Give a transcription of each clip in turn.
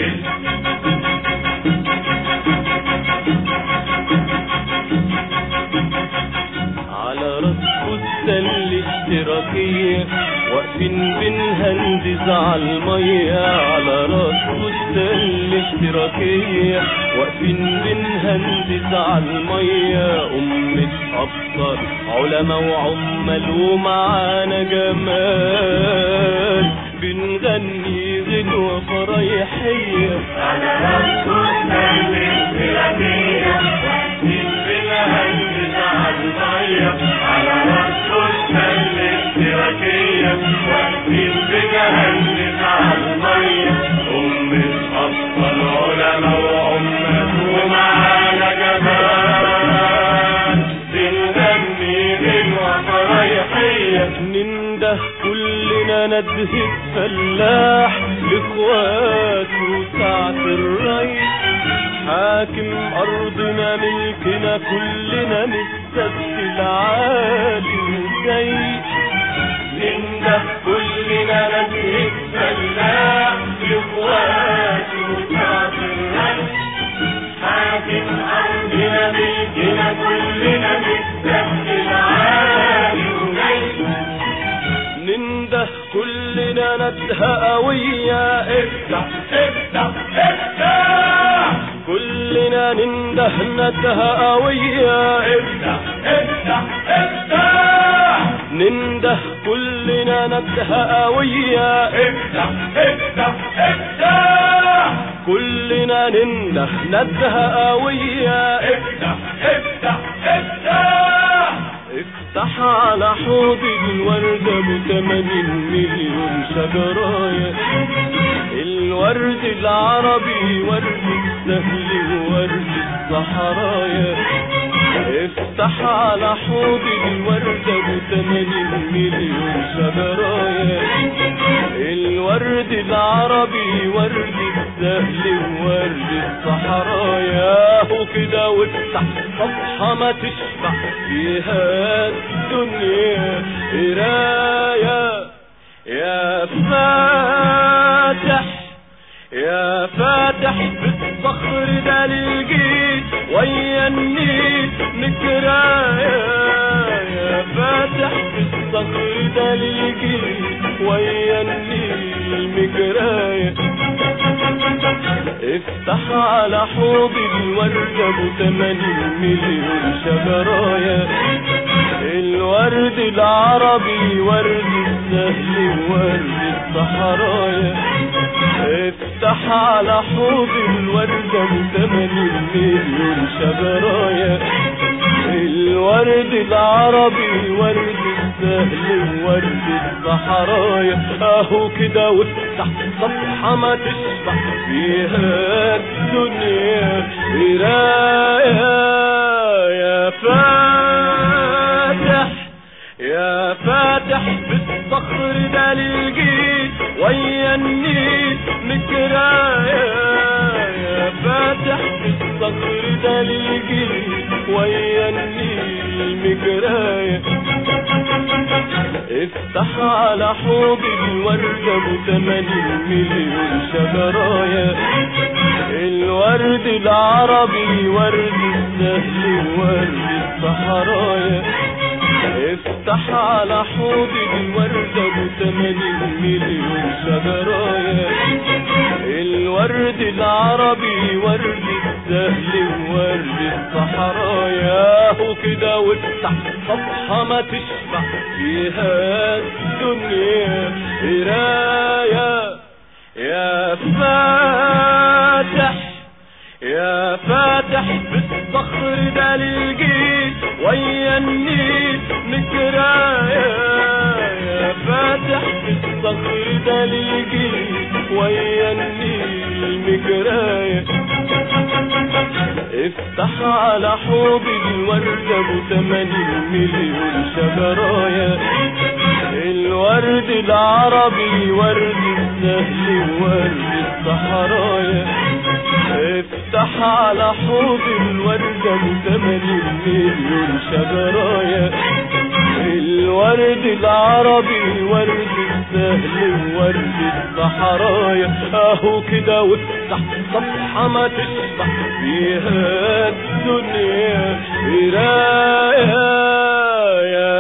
على راس فستان الاشتراكية واقفين بنهندز على المية على راس فستان الاشتراكية واقفين بنهندز على المية أمة أبطال علماء وعمال ومعانا جمال بنغني غنوة فرايحية على راسنا الاشتراكية واقفين بنهندس على المية على راسنا الاشتراكية واقفين بنهندس على المية أمة أبطال علماء وعمال ومعانا جمال بنغني غنوة فرايحية ننده كلنا ندهة فلاح لاخواته ساعة الريس حاكم ارضنا ملكنا كلنا مستسهل عالي وجاي ننده كلنا ندهة فلاح لاخواته وكافر الريس حاكم أرضنا ملكنا كلنا مستقبل عالي وجيش ننده كلنا ندهة قوية افتح افتح افتح كلنا ننده ندهة قوية افتح افتح افتح ننده كلنا ندهة قوية افتح افتح افتح كلنا ننده ندهة قوية افتح افتح افتح افتح على حوض الوردة بثمانين مليون شجراية الورد العربي ورد السهل وورد الصحرايا افتح على حوض الوردة بثمانين مليون شجرايا الورد العربي ورد السهل وورد الصحرايا وكده وافتح صفحة ما تشبع فيها الدنيا قراية يا فاتح يا فاتح بالصخر ده للجيل ويا النيل مكراية يا فاتح بالصخر ده للجيل ويا النيل مكراية افتح على حوض الوردة بثمانين مليون شجرايا الورد العربي ورد السهل ورد الصحرايا افتح على حوض الوردة بثمانين مليون شجرايا الورد العربي ورد السهل ورد الصحرايا اهو كده وافتح صفحة ما تشبع فيها الدنيا قراية يا فاتح يا فاتح بالصخر ده للجيل ويا النيل مكراية يا فاتح بالصخر ده للجيل ويا النيل مكراية افتح على حوض الوردة بثمانين مليون شجرايا الورد العربي ورد السهل ورد الصحرايا افتح على حوض الوردة بثمانين مليون شجرايا الورد العربي ورد السهل ورد الصحرايا وكده وافتح صفحة ما تشبع فيها الدنيا قراية يا فاتح يا فاتح بالصخر ده للجيل ويا النيل مكراية يا فاتح بالصخر ده للجيل ويا النيل مكراية افتح على حوض الوردة بثمانين مليون شجرايا الورد العربي ورد السهل ورد الصحرايا افتح على حوض الوردة بثمانين مليون شجرايا الورد العربي ورد السهل ورد الصحرايا اهو كده وافتح صفحة ما تشبع فيها الدنيا قراية يا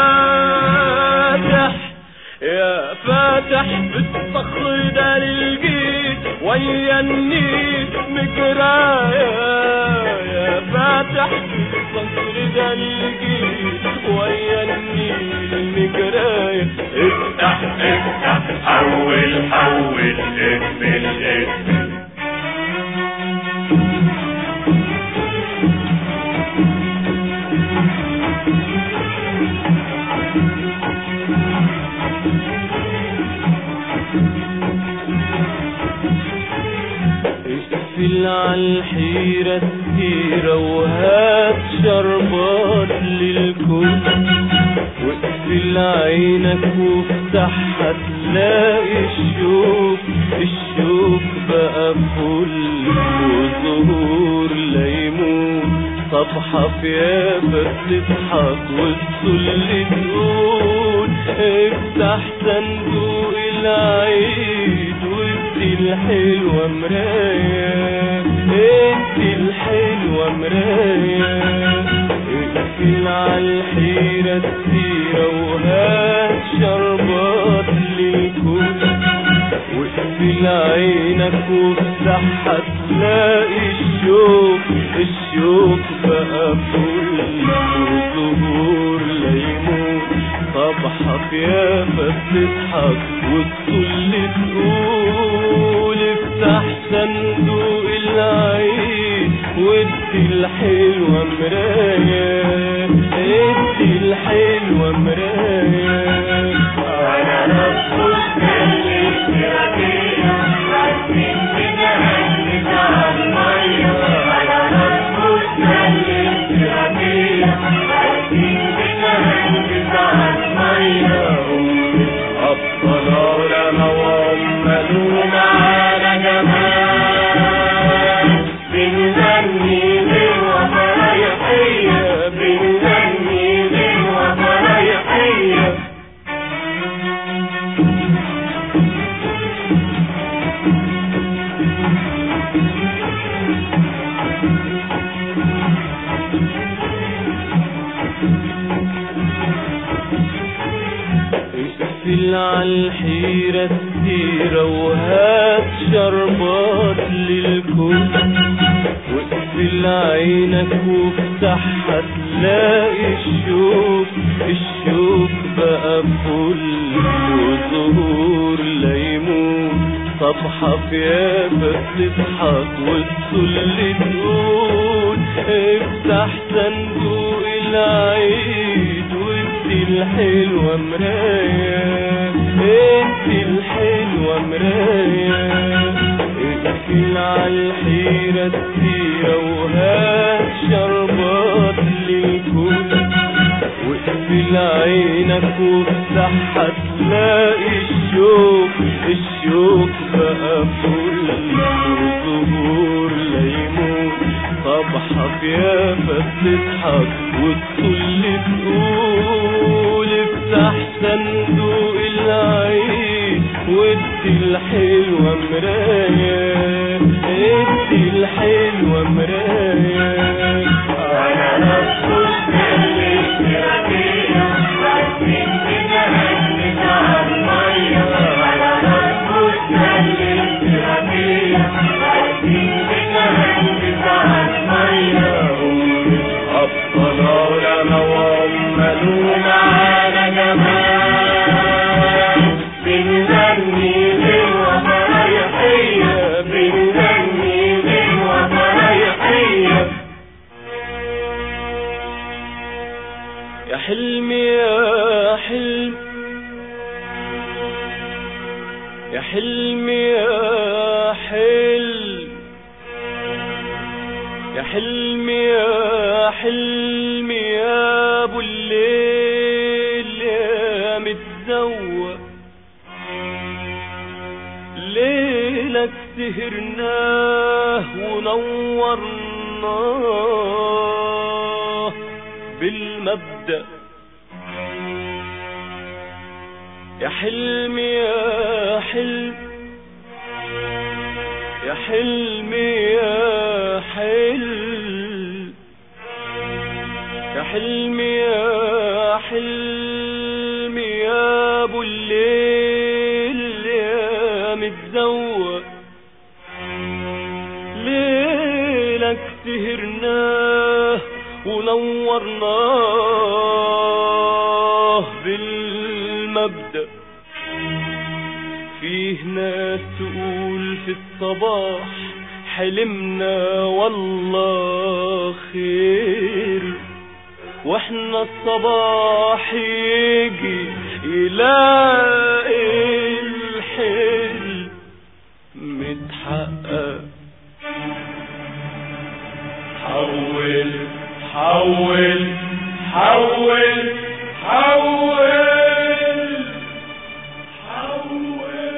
فاتح يا فاتح بالصخر ده للجيد ويا النيل مجرايا يا فاتح بالصخر ده للجيد ويا النيل مجرايا افتح افتح حول حول اقفل اقفل اقفل عالحيرة السيرة وهات شربات للكل واقفل عينك وافتحها تلاقي الشوق الشوق بقى فل وزهور ليمون صبحة في يافا تضحك وتطل تقول افتح صندوق العيد وادي الحلوة مراية ادي الحلوة مراية اقفل عالحيرة السيرة وهات شربات للكل واقفل عينك وافتحها تلاقي الشوق الشوق بقى فل وزهور ليمون صبحة في يافا بتضحك وتطل تقول افتح صندوق العيد وادي الحلوة مراية ادي الحلوة مراية على رب الكل اشتراكية عارفين بنهندس على المية على رب الكل اشتراكية عارفين بنهندس على المية أبطال علماء وعملوا معانا جمال بنغني بالوفرايحية بنغني بالوفرايحية اقفل عالحيرة السيرة وهات شربات للكل واقفل عينك وافتحها تلاقي الشوق الشوق بقى فل وزهور ليمون صبحة في يافا بتضحك وتطل تقول افتح صندوق العيد وادي الحلوة مراية ادي الحلوة مراية اقفل عالحيرة السيرة وهات شربات للكل واقفل عينك وافتحها تلاقي الشوق الشوق بقى فل وزهور ليمون صبحة في يافا بتضحك وتطل تقول افتح صندوق العيد وادي الحلوة مراية ادي الحلوة مراية على رب الكل اشتراكية عارفين بنهندس على المية على رب الكل اشتراكية عارفين بنهندس على المية أبطال علماء وعملوا معانا جمال بنغني بالوفرايحية بنغني بالوفرايحية يا حلمي يا حلم يا حلمي يا حلم يا حلمي يا حلمي يا ابو الليل يا متزوق ليلك سهرناه ونورناه بالمبدأ يا حلمي يا حلم يا حلمي يا حلم يا حلمي يا حلمي يا ابو الليل يا متزوق ليلك سهرناه ونورناه بالمبدأ فيه ناس تقول في الصباح حلمنا والله خير واحنا الصباح يجي يلاقي الحلم متحقق حول حول حول حول حول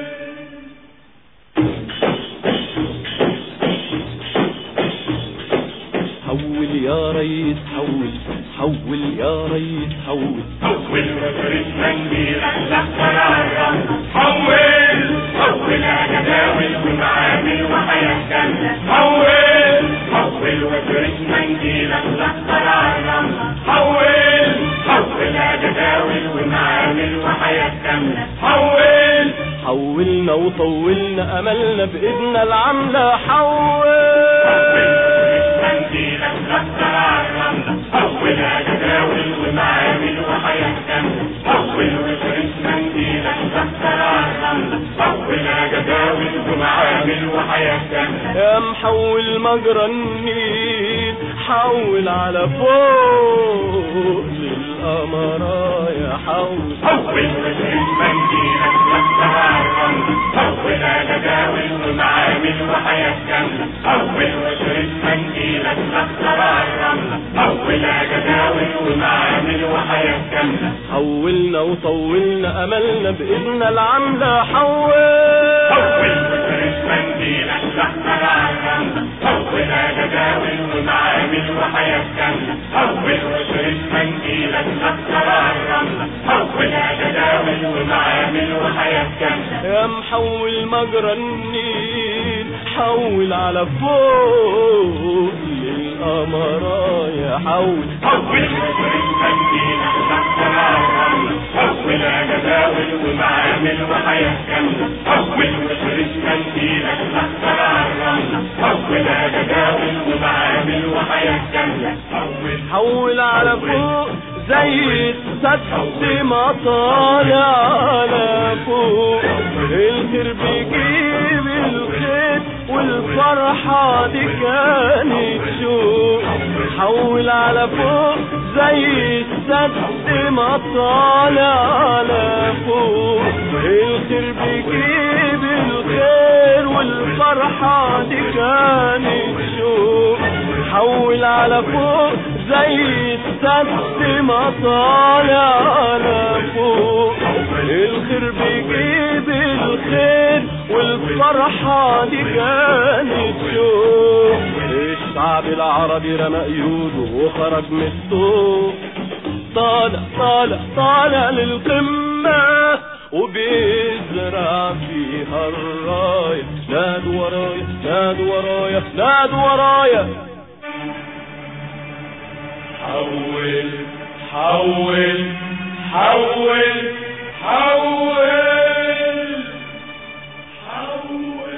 حول يا ريس حول حول يا ريس حول حول وفرش منديلك لحظة العرم حول حول جداول ومعامل وحياة كاملة حول حول وفرش منديلك لحظة العرم حول حول جداول ومعامل وحياة كاملة حول حولنا وطولنا املنا بايدنا العاملة حول منديلك لحظة العرم حول جداول ومعامل وحياة كاملة حول وفرش منديلك لحظة العرم حول جداول ومعامل وحياة كاملة يا محول مجرى النيل حول على فوق للقمرة يا حول حول وفرش منديلك لحظة العرم حول جداول ومعامل وحياة كاملة حول وفرش منديلك لحظة العرم حول جداول ومعامل وحياة كاملة حولنا وطولنا املنا بايدنا العاملة حول حول وفرش منديلك لحظة العرم حول جداول ومعامل وحياة كاملة حول وفرش منديلك لحظة العرم حول جداول ومعامل وحياة كاملة يا محول مجرى النيل حول على فوق للقمرة يا حول حول وفرش منديلك لحظة العرم حول جداول ومعامل وحياة كاملة حول وفرش منديلك لحظة العرم حول جداول ومعامل وحياة كاملة حول حول على فوق زي السد ما طالع على فوق الخير بيجيب الخير والفرحة دي كانت شوق حول على فوق زي السد ما طالع على فوق الخير بيجيب الخير والفرحة دي كانت شوق حول على فوق زي السد ما طالع على فوق الخير بيجيب الخير والفرحة دي كانت شوق الشعب العربي رمى قيوده وخرج من السوق طالع طالع طالع للقمة وبيزرع فيها الراية ناد ورايا ناد ورايا ناد ورايا حول حول حول حول حول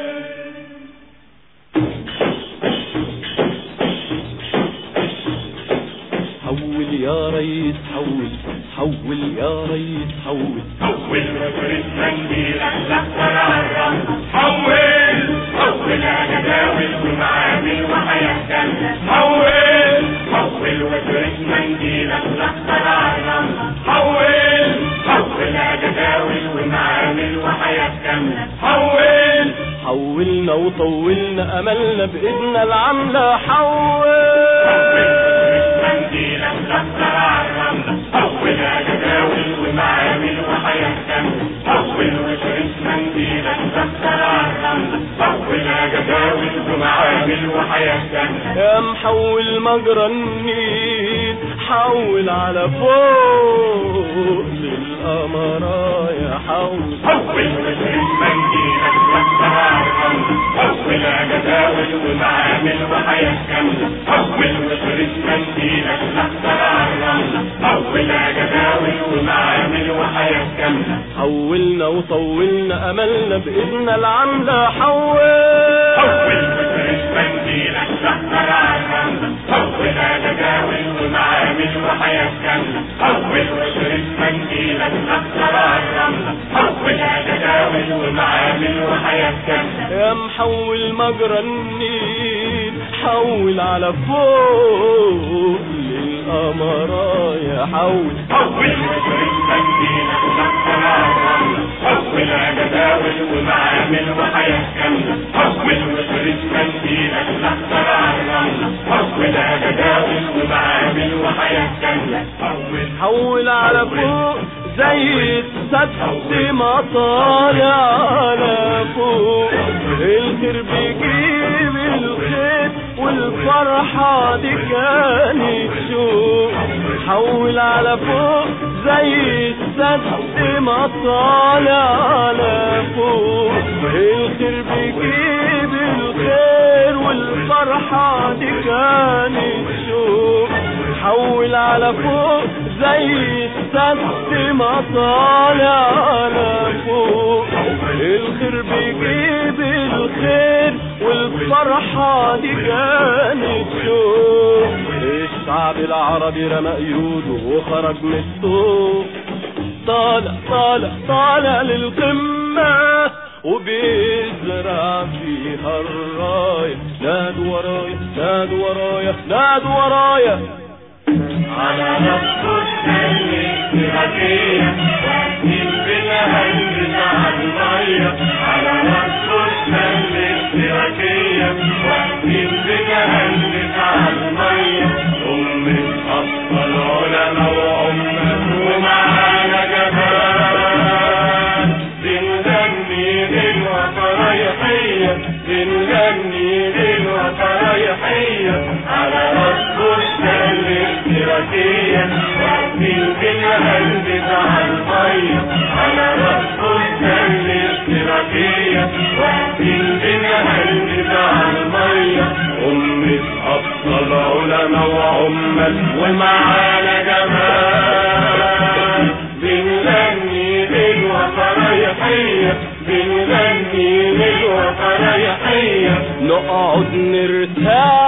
حول يا ريس حول حول يا ريس حول حول وفرش منديلك لحظة العرم حول حول جداول ومعامل وحياة كاملة حول حول وفرش منديلك لحظة العرم حول حول جداول ومعامل وحياة كاملة حول حولنا وطولنا املنا بايدنا العاملة حول منديلك لحظة العرم حول جداول ومعامل وحياة كاملة حول وفرش منديلك لحظة العرم حولها جداول ومعامل وحياة كاملة يا محول مجرى النيل حول على فوق للقمرايا حول حول واشرب منديلك واكسر عالرمل حولها جداول ومعامل وحياة كاملة حول واشرب منديلك واكسر عالرمل حولها جداول ومعامل وحياة كاملة حولنا وطولنا املنا باذن العملة حول حول واشرب منديلك واكسر عالرمل حولها جداول ومعامل وحياة كاملة حول واشرب منديلك واكسر عالرمل حولها جداول ومعامل وحياة كاملة يا محول مجرى النيل حول على فوق للقمرايا حول حول واشرب منديلك واكسر عالرمل حولها جداول ومعامل وحياة كاملة حول واشرب منديلك واكسر عالرمل حولها جداول ومعامل وحياة كاملة حول حول على فوق زي السد ما طالع على فوق الخير بيجيب الخير والفرحة دي كانت شوق حول على فوق زي السد ما طالع على فوق الخير بيجيب الخير والفرحة دي كانت شوق حول على فوق زي السد ما طالع على فوق الخير بيجيب الخير والفرحة دي كانت شوق الشعب العربي رمى قيوده وخرج من السوق طالع طالع طالع للقمة وبيزرع فيها الراية نادوا ورايا نادوا ورايا نادوا ورايا على نص الاشتراكية واقفين بالهند على المية على نص الاشتراكية واقفين بالهند على المية أم أفضل علماء وأمة ومعانا جبال بنغني للوطنية بنغني للوطنية على رب الاشتراكية واقفين بالقلب على المية على رب الاشتراكية واقفين بالقلب على المية أمة أفضل علماء وعمال ومعانا جمال بنغني للوطنية بنغني للوطنية نقعد نرتاح